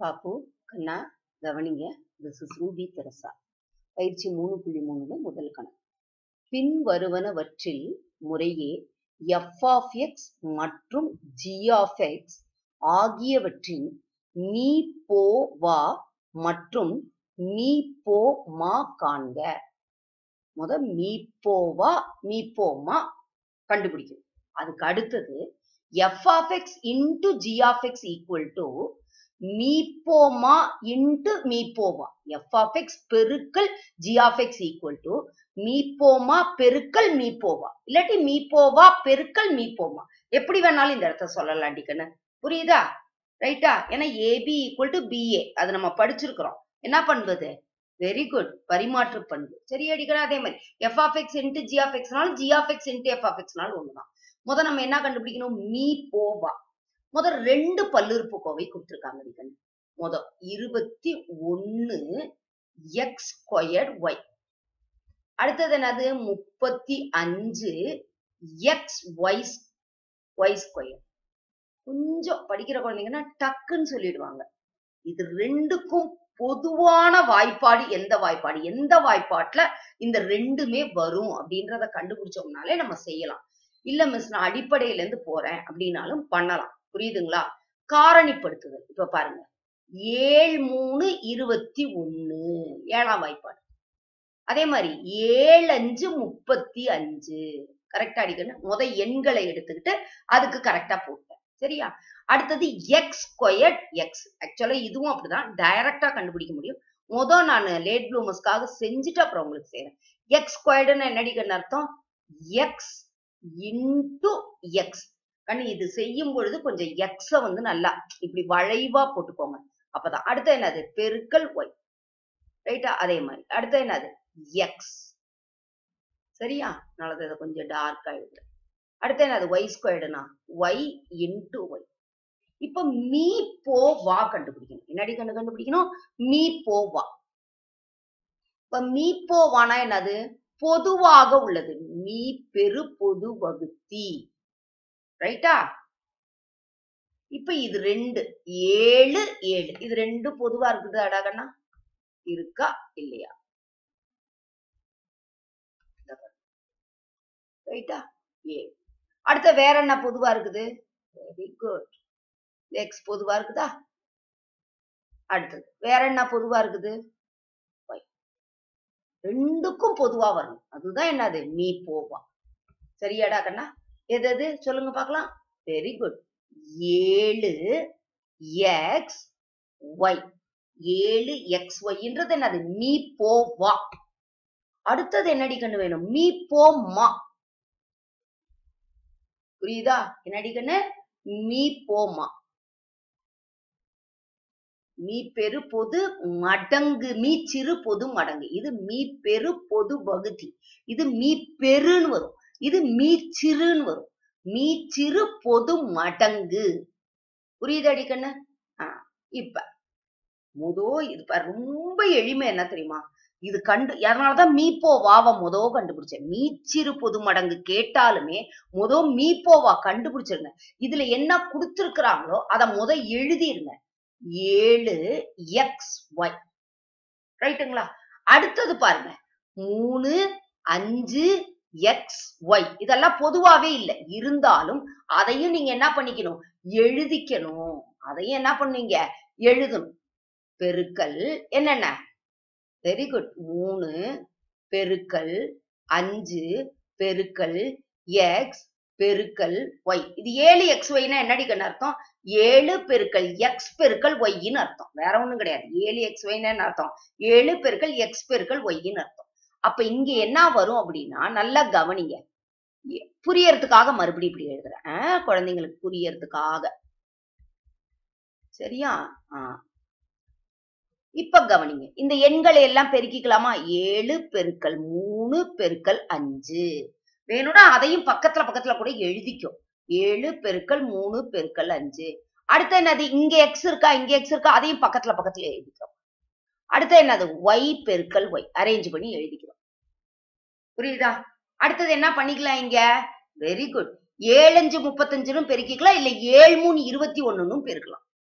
பாப்பு கண்ணா கவனிங்க this is Ruby Teresa பயிற்சி மூணு புள்ளி மூணுல முதல் கணக்கு பின் வருவனவற்றில் முறையே எஃப் ஆஃப் எக்ஸ் மற்றும் ஜி ஆஃப் எக்ஸ் ஆகியவற்றின் மீ போ வா மற்றும் மீ போ மா காண்க முத மீ போவா மீ போமா கண்டுபிடிக்கணும் அதுக்கு அடுத்தது F of X into G of X equal to மீப்போமா இன்டு மீப்போமா எஃப் ஆஃப் எக்ஸ் பெருக்கல் G of X equal to மீப்போமா பெருக்கல் மீப்போவா இல்லாட்டி மீப்போவா பெருக்கல் மீப்போமா எப்படி வேணாலும் இந்த இடத்த சொல்லலாம் டிக்கன்னு புரியுதா ரைட்டா ஏன்னா ஏபி ஈக்குவல் டு பிஏ அது நம்ம படிச்சிருக்கிறோம் என்ன பண்பது வெரி குட் பரிமாற்று பண்பு சரி அடிக்கணும் அதே மாதிரி F of X into G of எக்ஸ்னாலும் G of X into F of எக்ஸ்னாலும் ஒண்ணுதான் முத நம்ம என்ன கண்டுபிடிக்கணும் மீ போவா முத ரெண்டு பல்லுறுப்பு கோவை கொடுத்துருக்காங்க அடிக்கணும் முத இருபத்தி ஒன்னு எக்ஸ் ஸ்கொயர் ஒய் அடுத்தது என்னது முப்பத்தி அஞ்சு எக்ஸ் ஒய் ஒய் ஸ்கொயர் கொஞ்சம் படிக்கிற குழந்தைங்கன்னா டக்குன்னு சொல்லிடுவாங்க இது ரெண்டுக்கும் பொதுவான வாய்ப்பாடு எந்த வாய்ப்பாடு எந்த வாய்ப்பாட்டுல இந்த ரெண்டுமே வரும் அப்படின்றத கண்டுபிடிச்சோம்னாலே நம்ம செய்யலாம் இல்ல மிஸ் நான் அடிப்படையில இருந்து போறேன் அப்படின்னாலும் பண்ணலாம் புரியுதுங்களா காரணிப்படுத்துதல் இப்ப பாருங்க ஏழு மூணு இருபத்தி ஒண்ணு ஏழாம் வாய்ப்பாடு அதே மாதிரி ஏழு அஞ்சு முப்பத்தி அஞ்சு கரெக்டா அடிக்கணும் முத எண்களை எடுத்துக்கிட்டு அதுக்கு கரெக்டா போட்டேன் சரியா அடுத்தது எக்ஸ் ஸ்கொயர் எக்ஸ் ஆக்சுவலா இதுவும் அப்படிதான் டைரக்டா கண்டுபிடிக்க முடியும் முத நான் லேட் ப்ளூமர்ஸ்க்காக செஞ்சுட்டு அப்புறம் உங்களுக்கு செய்யறேன் எக்ஸ் ஸ்கொயர்டுன்னு என்னடிக்கன்னு அர்த்தம் எக்ஸ் இன்டு எக்ஸ் கண்ணு இது செய்யும் பொழுது கொஞ்சம் எக்ஸ வந்து நல்லா இப்படி வளைவா போட்டுக்கோங்க அப்பதான் அடுத்து என்னது பெருக்கல் ஒய் ரைட்டா அதே மாதிரி அடுத்து என்னது எக்ஸ் சரியா நல்லது இதை கொஞ்சம் டார்க்கா எழுதுறேன் அடுத்து என்னது ஒய் ஸ்கொயர்டுனா ஒய் இன்டு ஒய் இப்ப மீ போ வா கண்டுபிடிக்கணும் என்னடி கண்டு கண்டுபிடிக்கணும் மீ போ வா இப்ப மீ போ வானா என்னது பொதுவாக உள்ளது மீ பெரு பொது வகுத்தி ரைட்டா இப்ப இது ரெண்டு ஏழு ஏழு இது ரெண்டு பொதுவா இருக்குது அடாகண்ணா இருக்கா இல்லையா ரைட்டா ஏ அடுத்த வேற என்ன பொதுவா இருக்குது வெரி குட் எக்ஸ் பொதுவா இருக்குதா அடுத்தது வேற என்ன பொதுவா இருக்குது ரெண்டுக்கும் பொதுவா வரணும் அதுதான் என்னது மீ போவா சரியாடா கண்ணா எது எது சொல்லுங்க பார்க்கலாம் வெரி குட் ஏழு எக்ஸ் ஒய் ஏழு எக்ஸ் ஒய்ன்றது என்னது மீ போவா அடுத்தது என்னடி கண்ணு வேணும் மீ போமா புரியுதா என்னடி கண்ணு மீ போமா மீ பெரு பொது மடங்கு மீ சிறு பொது மடங்கு இது மீ பெரு பொது வகுதி இது மீ பெருன்னு வரும் இது மீ சிறுன்னு வரும் மீ சிறு பொது மடங்கு புரியுது அடிக்கண்ணு ஆஹ் இப்ப முதோ இது பாரு ரொம்ப எளிமை என்ன தெரியுமா இது கண்டு அதனாலதான் மீப்போ வாவ முதோ கண்டுபிடிச்சேன் மீச்சிறு பொது மடங்கு கேட்டாலுமே முதோ மீப்போவா கண்டுபிடிச்சிருங்க இதுல என்ன கொடுத்திருக்கிறாங்களோ அத முத எழுதிருங்க ஏழு எக்ஸ் ஒய் ரைட்டுங்களா அடுத்தது பாருங்க மூணு அஞ்சு எக்ஸ் ஒய் இதெல்லாம் பொதுவாவே இல்லை இருந்தாலும் அதையும் நீங்க என்ன பண்ணிக்கணும் எழுதிக்கணும் அதையும் என்ன பண்ணுவீங்க எழுதணும் பெருக்கல் என்னென்ன வெரி குட் மூணு பெருக்கல் அஞ்சு பெருக்கல் எக்ஸ் பெருக்கல் ஒய் இது ஏழு எக்ஸ் ஒய்னா என்னடிக்கன்னு அர்த்தம் ஏழு பெருக்கல் எக்ஸ் பெருக்கல் ஒய்ன்னு அர்த்தம் வேற ஒண்ணும் கிடையாது ஏழு எக்ஸ் ஒய்னு அர்த்தம் ஏழு பெருக்கல் எக்ஸ் பெருக்கல் ஒய்ன்னு அர்த்தம் அப்ப இங்க என்ன வரும் அப்படின்னா நல்லா கவனிங்க புரியறதுக்காக மறுபடியும் இப்படி எழுதுறேன் குழந்தைங்களுக்கு புரியறதுக்காக சரியா ஆஹ் இப்ப கவனிங்க இந்த எண்களை எல்லாம் பெருக்கிக்கலாமா ஏழு பெருக்கல் மூணு பெருக்கல் அஞ்சு வேணும்னா அதையும் பக்கத்துல பக்கத்துல கூட எழுதிக்கும் ஏழு பெருக்கல் மூணு பெருக்கல் அஞ்சு அடுத்து என்னது இங்க எக்ஸ் இருக்கா இங்க எக்ஸ் இருக்கா அதையும் பக்கத்துல பக்கத்துல எழுதிக்கிறோம் அடுத்து என்னது ஒய் பெருக்கல் ஒய் அரேஞ்ச் பண்ணி எழுதிக்கிறோம் புரியுதா அடுத்தது என்ன பண்ணிக்கலாம் இங்க வெரி குட் ஏழு அஞ்சு முப்பத்தஞ்சுன்னு பெருக்கிக்கலாம் இல்ல ஏழு மூணு இருபத்தி ஒண்ணுன்னு பெருக்கலாம்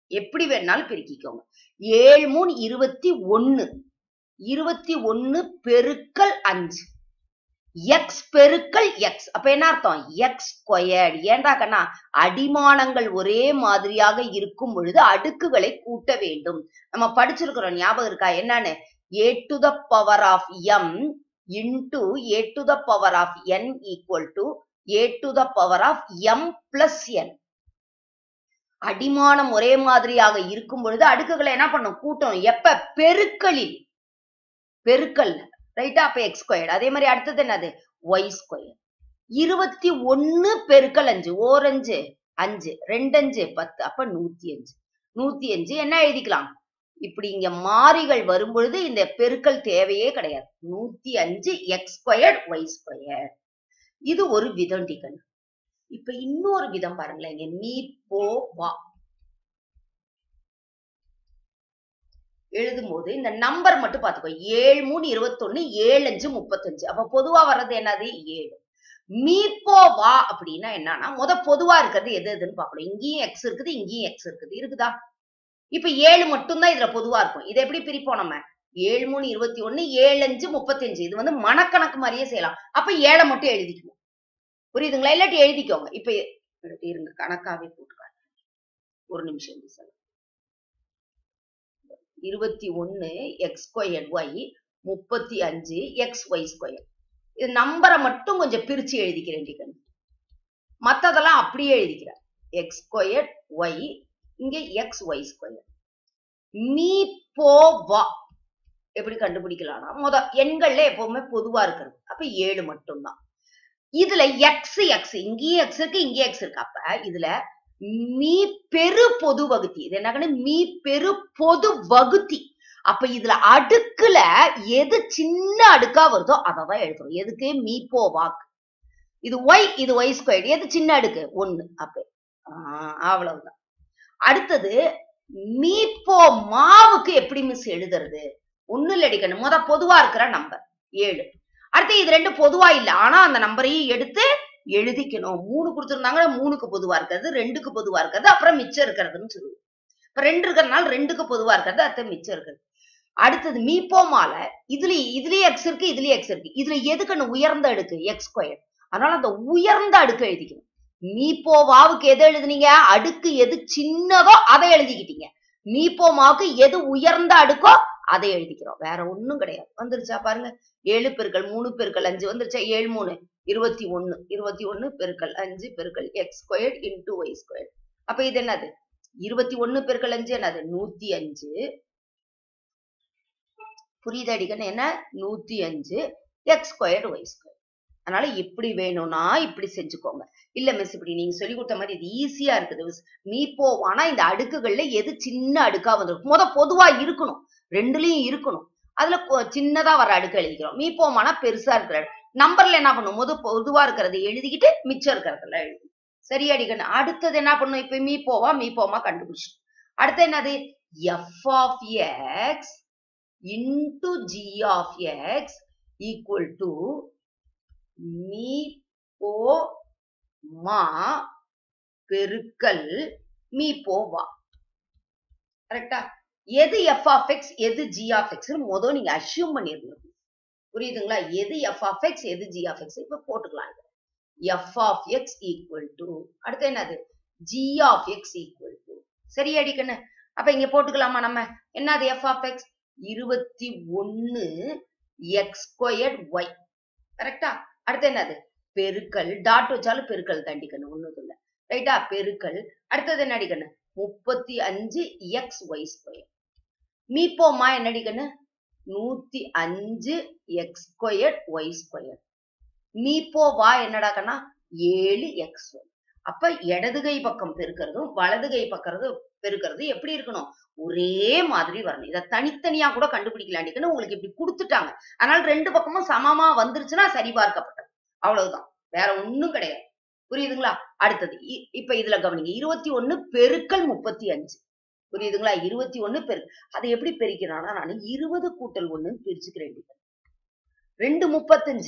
எப்படி வேணாலும் பெருக்கிக்கோங்க ஏழு மூணு இருபத்தி ஒன்னு இருபத்தி ஒன்னு பெருக்கல் அஞ்சு எக்ஸ் பெருக்கல் எக்ஸ் அப்ப என்ன அர்த்தம் எக்ஸ் ஸ்கொயர்ட் ஏன்டா கண்ணா அடிமானங்கள் ஒரே மாதிரியாக இருக்கும் பொழுது அடுக்குகளை கூட்ட வேண்டும் நம்ம படிச்சிருக்கிறோம் ஞாபகம் இருக்கா என்னன்னு A to the power of M into A to the power of N equal to A to the power of M plus N அடிமானம் ஒரே மாதிரியாக இருக்கும் பொழுது அடுக்குகளை என்ன பண்ணும் கூட்டம் எப்ப பெருக்கலில் பெருக்கல் ரைட்டா அப்ப எக்ஸ் ஸ்கொயர் அதே மாதிரி அடுத்தது என்னது ஒய் ஸ்கொயர் இருபத்தி ஒன்னு பெருக்கல் அஞ்சு ஓரஞ்சு அஞ்சு ரெண்டஞ்சு பத்து அப்ப நூத்தி அஞ்சு நூத்தி அஞ்சு என்ன எழுதிக்கலாம் இப்படி இங்க மாறிகள் வரும் பொழுது இந்த பெருக்கல் தேவையே கிடையாது நூத்தி அஞ்சு எக்ஸ் ஸ்கொயர் ஒய் ஸ்கொயர் இது ஒரு விதம் டிகன் இப்ப இன்னொரு விதம் பாருங்களேன் இங்க மீ போ வா எழுதும் போது இந்த நம்பர் மட்டும் பாத்துக்கோ ஏழு மூணு இருபத்தொன்னு ஏழு அஞ்சு முப்பத்தஞ்சு அப்ப பொதுவா வர்றது என்னது ஏழு மீப்போ வா அப்படின்னா என்னன்னா முத பொதுவா இருக்கிறது எது எதுன்னு பார்க்கணும் இங்கேயும் எக்ஸ் இருக்குது இங்கேயும் எக்ஸ் இருக்குது இருக்குதா இப்ப ஏழு மட்டும்தான் இதுல பொதுவா இருக்கும் இதை எப்படி பிரிப்போம் நம்ம ஏழு மூணு இருபத்தி ஒண்ணு ஏழு அஞ்சு முப்பத்தஞ்சு இது வந்து மனக்கணக்கு மாதிரியே செய்யலாம் அப்ப ஏழை மட்டும் எழுதிக்குவோம் புரியுதுங்களா இல்லாட்டி எழுதிக்கோங்க இப்ப இல்லாட்டி இருங்க கணக்காவே போட்டுக்காங்க ஒரு நிமிஷம் இருந்து சொல்லுங்க இருபத்தி ஒன்னு எக்ஸ் ஸ்கொயர் ஒய் முப்பத்தி அஞ்சு எக்ஸ் ஒய் ஸ்கொயர் இது நம்பரை மட்டும் கொஞ்சம் பிரிச்சு எழுதிக்கிறேன் டிகன் மத்ததெல்லாம் அப்படியே எழுதிக்கிறேன் எக்ஸ் ஸ்கொயர் ஒய் இங்க எக்ஸ் ஒய் ஸ்கொயர் மீ போ வா எப்படி கண்டுபிடிக்கலாம்னா முத எண்கள்ல எப்பவுமே பொதுவா இருக்கிறது அப்ப ஏழு மட்டும்தான் இதுல எக்ஸ் எக்ஸ் இங்கேயும் எக்ஸ் இருக்கு இங்கேயும் எக்ஸ் இருக்கு அப்ப இதுல மீ பெரு பொது வகுத்தி இது என்ன மீ பெரு பொது வகுத்தி அப்ப இதுல அடுக்குல எது சின்ன அடுக்கா வருதோ அததான் எழுதுறோம் எதுக்கு மீ போ வாக்கு இது ஒய் இது ஒய் ஸ்கொயர் எது சின்ன அடுக்கு ஒண்ணு அப்ப ஆஹ் அவ்வளவுதான் அடுத்தது மீப்போ மாவுக்கு எப்படி மிஸ் எழுதுறது ஒண்ணு இல்ல அடிக்கணும் முத பொதுவா இருக்கிற நம்பர் ஏழு அடுத்து இது ரெண்டு பொதுவா இல்ல ஆனா அந்த நம்பரையும் எடுத்து எழுதிக்கணும் மூணு கொடுத்திருந்தாங்க மூணுக்கு பொதுவா இருக்கிறது ரெண்டுக்கு பொதுவா இருக்கிறது அப்புறம் மிச்சம் இருக்கிறதுன்னு சொல்லுவோம் இப்ப ரெண்டு இருக்கிறதுனால ரெண்டுக்கு பொதுவா இருக்கிறது அடுத்து மிச்சம் இருக்கிறது அடுத்தது மீப்போமால இதுல இதுலயே எக்ஸ் இருக்கு இதுலயே எக்ஸ் இருக்கு இதுல எதுக்குன்னு உயர்ந்த அடுக்கு எக்ஸ் ஸ்கொயர் அதனால அந்த உயர்ந்த அடுக்கு எழுதிக்கணும் மீப்போ வாவுக்கு எது எழுதுனீங்க அடுக்கு எது சின்னதோ அதை எழுதிக்கிட்டீங்க மீப்போ மாவுக்கு எது உயர்ந்த அடுக்கோ அதை எழுதிக்கிறோம் வேற ஒண்ணும் கிடையாது வந்துருச்சா பாருங்க ஏழு பெருக்கள் மூணு பெருக்கள் அஞ்சு வந்துருச்சா ஏழு மூணு இருபத்தி ஒண்ணு இருபத்தி ஒண்ணு பெருக்கள் அஞ்சு பெருக்கள் X square into Y square அப்ப இது என்னது இருபத்தி ஒண்ணு பெருக்கள் அஞ்சு என்னது நூத்தி அஞ்சு புரியுது அடிக்கணும் என்ன நூத்தி அஞ்சு எக்ஸ் ஸ்கொயர் ஒய் ஸ்கொயர் அதனால இப்படி வேணும்னா இப்படி செஞ்சுக்கோங்க இல்ல மிஸ் இப்படி நீங்க சொல்லி கொடுத்த மாதிரி இது ஈஸியா இருக்குது மிஸ் நீ போவானா இந்த அடுக்குகள்ல எது சின்ன அடுக்கா வந்திருக்கும் முத பொதுவா இருக்கணும் ரெண்டுலயும் இருக்கணும் அதுல கொ- சின்னதா வர அடுக்கு எழுதிக்கிறோம் மீ போமானா பெருசா இருக்கிற நம்பர்ல என்ன பண்ணும் முத பொதுவா இருக்கிறத எழுதிக்கிட்டு மிச்சம் இருக்கிறதுல எழுதி சரியா அடிக்கணும் அடுத்தது என்ன பண்ணும் இப்ப மீ போவா மீ போமா கண்டுபிடிச்சு அடுத்து என்னது F of X into G of X equal to மீ போ மா பெருக்கல் மீ போ வா கரெக்டா எது எஃப் ஆஃப் எக்ஸ் எது ஜி ஆஃப் எக்ஸ் முதல் நீங்க அசியூம் பண்ணிருக்கணும் புரியுதுங்களா எது எஃப் ஆஃப் எக்ஸ் எது ஜி ஆஃப் எக்ஸ் இப்ப போட்டுக்கலாம் இது F of X equal to அடுத்து என்னது G of X equal to சரி அடிக்கண்ணு அப்ப இங்க போட்டுக்கலாமா நம்ம என்னது எஃப் ஆஃப் எக்ஸ் இருபத்தி ஒன்னு எக்ஸ் ஸ்கொயர் ஒய் கரெக்டா அடுத்து என்னது பெருக்கல் டாட் வச்சாலும் பெருக்கல் தாண்டிக்கணும் ஒண்ணும் இல்ல ரைட்டா பெருக்கல் அடுத்தது என்ன அடிக்கணும் முப்பத்தி அஞ்சு எக்ஸ் ஒய் ஸ்கொயர் மீப்போமா என்ன அடிக்கணும் நூத்தி அஞ்சு எக்ஸ் ஸ்கொயர் ஒய் ஸ்கொயர் மீப்போ வா என்னடா கண்ணா ஏழு எக்ஸ் ஒய் அப்ப இடது கை பக்கம் பெருக்கிறதும் வலது கை பக்கிறது பெருக்கிறது எப்படி இருக்கணும் ஒரே மாதிரி வரணும் இதை தனித்தனியா கூட கண்டுபிடிக்கலாண்டிக்குன்னு உங்களுக்கு இப்படி கொடுத்துட்டாங்க அதனால ரெண்டு பக்கமும் சமமா வந்துருச்சுன்னா சரிபார்க்கப்பட்டது அவ்வளவுதான் வேற ஒண்ணும் கிடையாது புரியுதுங்களா அடுத்தது இ- இப்ப இதுல கவனிங்க இருபத்தி ஒண்ணு பெருக்கல் முப்பத்தி அஞ்சு புரியுதுங்களா இருபத்தி ஒண்ணு பெரு அதை எப்படி பெருக்கிறானா நான் இருபது கூட்டல் ஒண்ணுன்னு பிரிச்சுக்கிறேன் ரெண்டு முப்பத்தஞ்சு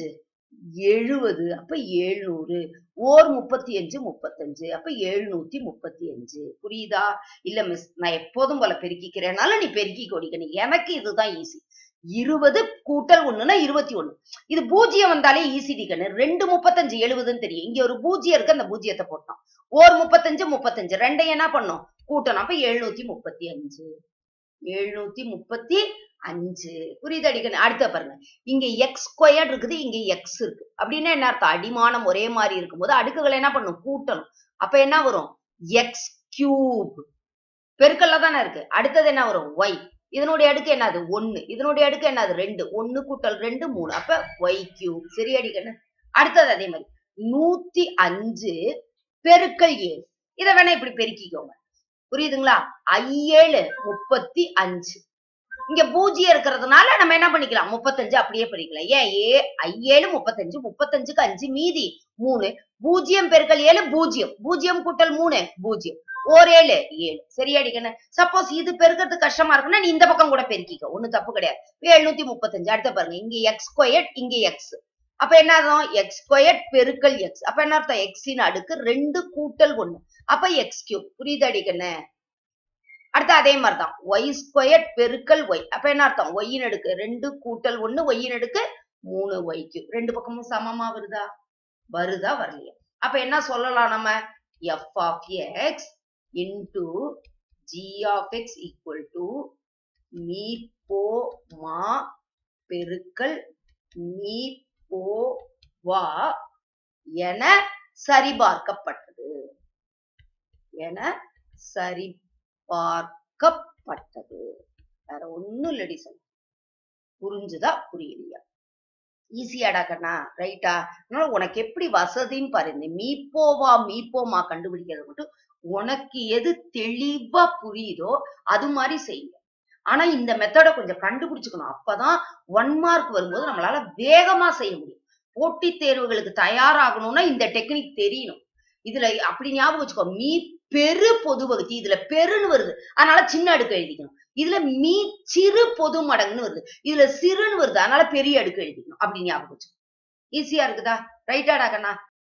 எழுபது அப்ப எழுநூறு ஓர் முப்பத்தி அஞ்சு முப்பத்தஞ்சு அப்ப எழுநூத்தி முப்பத்தி அஞ்சு புரியுதா இல்ல மிஸ் நான் எப்போதும் போல பெருக்கிக்கிறேனால நீ பெருக்கி கொடிக்கணும் எனக்கு இதுதான் ஈஸி இருபது கூட்டல் ஒண்ணுன்னா இருபத்தி ஒண்ணு இது பூஜ்ஜியம் வந்தாலே ஈஸி டிக்கனு ரெண்டு முப்பத்தஞ்சு எழுபதுன்னு தெரியும் இங்க ஒரு பூஜ்ஜியம் இருக்கு அந்த பூஜ்ஜியத்தை போட்டோம் ஓர் முப்பத்தஞ்சு முப்பத்தஞ்சு ரெண்டையும் என்ன பண்ணோம் கூட்டணும் அப்ப எழுநூத்தி முப்பத்தி அஞ்சு எழுநூத்தி முப்பத்தி அஞ்சு புரியுது அடிக்கணும் அடுத்த பாருங்க இங்க எக்ஸ் ஸ்கொயர் இருக்குது இங்க எக்ஸ் இருக்கு அப்படின்னா என்ன அர்த்தம் அடிமானம் ஒரே மாதிரி இருக்கும்போது அடுக்குகளை என்ன பண்ணும் கூட்டணும் அப்ப என்ன வரும் எக்ஸ் கியூப் பெருக்கல்ல தானே இருக்கு அடுத்தது என்ன வரும் ஒய் இதனுடைய அடுக்கு என்னது ஒன்னு இதனுடைய அடுக்கு என்னது ரெண்டு ஒன்னு கூட்டல் ரெண்டு மூணு அப்ப ஒய் கியூப் சரி அடிக்கணும் அடுத்தது அதே மாதிரி நூத்தி அஞ்சு பெருக்கல் ஏழு இதை வேணா இப்படி பெருக்கிக்கோங்க புரியுதுங்களா ஐஏழு முப்பத்தி அஞ்சு இங்க பூஜ்ஜியம் இருக்கிறதுனால நம்ம என்ன பண்ணிக்கலாம் முப்பத்தஞ்சு அப்படியே பண்ணிக்கலாம் ஏன் ஏ ஐஏழு முப்பத்தஞ்சு முப்பத்தஞ்சுக்கு அஞ்சு மீதி மூணு பூஜ்ஜியம் பெருக்கல் ஏழு பூஜ்ஜியம் பூஜ்ஜியம் கூட்டல் மூணு பூஜ்ஜியம் ஓர் ஏழு ஏழு சரியா அடிக்கணும் சப்போஸ் இது பெருக்கிறது கஷ்டமா இருக்குன்னா நீ இந்த பக்கம் கூட பெருக்கிக்க ஒண்ணு தப்பு கிடையாது எழுநூத்தி முப்பத்தஞ்சு அடுத்த பாருங்க இங்க எக்ஸ் ஸ்கொயர் இங்க எக்ஸ் அப்ப என்ன அர்த்தம் எக்ஸ் ஸ்கொயர் பெருக்கல் எக்ஸ் அப்ப என்ன அர்த்தம் எக்ஸின் அடுக்கு ரெண்டு கூட்டல் ஒண்ணு அப்ப எக்ஸ் கியூப் புரியுது அடிக்கணும் அடுத்து அதே மாதிரிதான் ஒய் ஸ்கொயர் பெருக்கல் ஒய் அப்ப என்ன அர்த்தம் ஒய்யின் அடுக்கு ரெண்டு கூட்டல் ஒண்ணு ஒய்யின் அடுக்கு மூணு ஒய் கியூப் ரெண்டு பக்கமும் சமமா வருதா வருதா வரலையா அப்ப என்ன சொல்லலாம் நம்ம F of X into G of X equal to மீ போ மா பெருக்கல் மீ போ வா என சரிபார்க்கப்பட்டது என சரி பார்க்கப்பட்டது வேற ஒண்ணும் இல்லடி சொல்ல புரிஞ்சுதா புரியலையா ஈஸியாடா கண்ணா ரைட்டா அதனால உனக்கு எப்படி வசதின்னு பாரு இந்த மீப்போவா மீப்போமா கண்டுபிடிக்கிறது மட்டும் உனக்கு எது தெளிவா புரியுதோ அது மாதிரி செய்யுங்க ஆனா இந்த மெத்தடை கொஞ்சம் கண்டுபிடிச்சுக்கணும் அப்பதான் ஒன் மார்க் வரும்போது நம்மளால வேகமா செய்ய முடியும் போட்டித் தேர்வுகளுக்கு தயாராகணும்னா இந்த டெக்னிக் தெரியணும் இதுல அப்படி ஞாபகம் வச்சுக்கோ மீ பெரு பொது வகுத்தி இதுல பெருன்னு வருது அதனால சின்ன அடுக்கு எழுதிக்கணும் இதுல மீ சிறு பொது மடங்குன்னு வருது இதுல சிறுன்னு வருது அதனால பெரிய அடுக்கு எழுதிக்கணும் அப்படி ஞாபகம் வச்சுக்கோ ஈஸியா இருக்குதா ரைட்டாடா கண்ணா